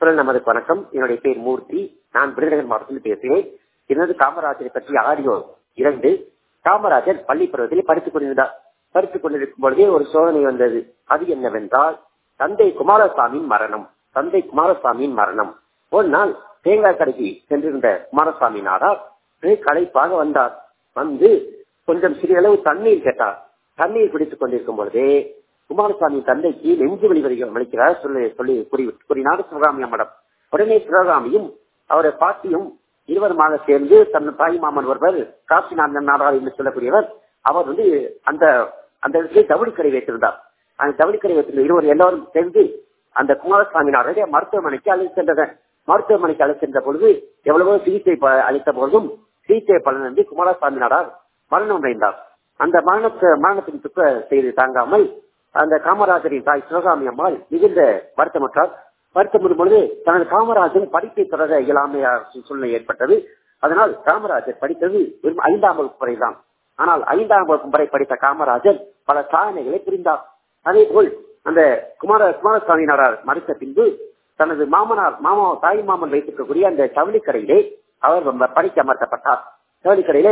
குரல் நமது வணக்கம் என்னுடைய பேர் மூர்த்தி நான் விருதுநகர் மாவட்டத்தில் பேசுகிறேன் எனது காமராஜரை பற்றிய ஆடியோ இரண்டு காமராஜர் பள்ளி பருவத்தில் படித்துக் கொண்டிருந்தார் படித்துக் கொண்டிருக்கும் பொழுதே ஒரு சோதனை வந்தது அது என்னவென்றால் தந்தை குமாரசாமியின் மரணம் தந்தை குமாரசாமியின் மரணம் ஒரு நாள் தேங்காய் கடைக்கு சென்றிருந்த குமாரசாமி நாடார் களைப்பாக வந்தார் வந்து கொஞ்சம் சிறியளவு தண்ணீர் கேட்டார் தண்ணீர் குடித்துக் கொண்டிருக்கும் பொழுதே குமாரசாமி தந்தைக்கு நெஞ்சு வலி வருகிறது வலிக்கிறார் சொல்லி சொல்லி கூறி கூறினார் சிவகாமி அம்மடம் உடனே சிவகாமியும் அவருடைய பாட்டியும் இருவருமாக சேர்ந்து தன் தாய் மாமன் ஒருவர் காசிநாதன் நாடார் என்று சொல்லக்கூடியவர் அவர் வந்து அந்த அந்த இடத்துல தவளிக்கரை வைத்திருந்தார் அந்த தவளிக்கரை வைத்திருந்த இருவர் எல்லாரும் சேர்ந்து அந்த குமாரசாமி நாடைய மருத்துவமனைக்கு அழைத்து சென்றனர் மருத்துவமனைக்கு அழைத்து சென்ற பொழுது எவ்வளவோ சிகிச்சை அளித்த போதும் சிகிச்சை பலனின்றி குமாரசாமி நாடார் மரணம் அடைந்தார் அந்த மரணத்தை மரணத்தின் துக்க செய்து தாங்காமல் அந்த காமராஜரின் தாய் சிவகாமி அம்மாள் மிகுந்த வருத்தமற்றார் வருத்தம் பொழுது தனது காமராஜன் படிப்பை தொடர இயலாமைய சூழ்நிலை ஏற்பட்டது அதனால் காமராஜர் படித்தது வெறும் ஐந்தாம் வகுப்பு வரை தான் ஆனால் ஐந்தாம் வகுப்பு வரை படித்த காமராஜர் பல சாதனைகளை புரிந்தார் அதே போல் அந்த குமார குமாரசாமி நாடார் மறுத்த பின்பு தனது மாமனார் மாமா தாய் மாமன் வைத்திருக்கக்கூடிய அந்த சவுளிக்கரையிலே அவர் படிக்க அமர்த்தப்பட்டார் சவுளிக்கரையிலே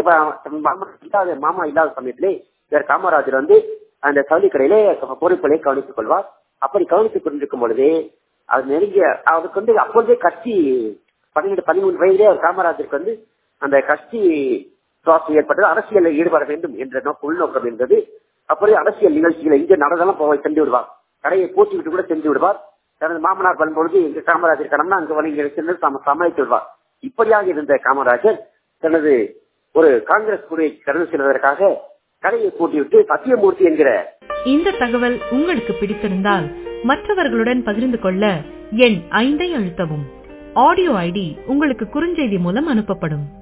இல்லாத மாமா இல்லாத சமயத்திலே இவர் காமராஜர் வந்து அந்த சவுளிக்கரையிலே பொறுப்புகளை கவனித்துக் கொள்வார் அப்படி கவனித்துக் கொண்டிருக்கும் பொழுதே அது நெருங்கிய அவருக்கு வந்து அப்பொழுதே கட்சி பன்னிரெண்டு பதிமூன்று வயதிலே அவர் காமராஜருக்கு வந்து அந்த கட்சி சுவாசம் ஏற்பட்டது அரசியலில் ஈடுபட வேண்டும் என்ற நோக்கம் உள்நோக்கம் இருந்தது அப்படி அரசியல் நிகழ்ச்சிகளை இங்கே நடந்தாலும் போய் சென்று விடுவார் கடையை பூட்டி விட்டு கூட சென்று விடுவார் தனது மாமனார் வரும்பொழுது எங்க காமராஜர் கடமை அங்கு வணிக சென்று சமாளித்து விடுவார் இப்படியாக இருந்த காமராஜர் தனது ஒரு காங்கிரஸ் குடியை கடந்து செல்வதற்காக கடையை பூட்டிவிட்டு சத்தியமூர்த்தி என்கிற இந்த தகவல் உங்களுக்கு பிடித்திருந்தால் மற்றவர்களுடன் பகிர்ந்து கொள்ள எண் ஐந்தை அழுத்தவும் ஆடியோ ஐடி உங்களுக்கு குறுஞ்செய்தி மூலம் அனுப்பப்படும்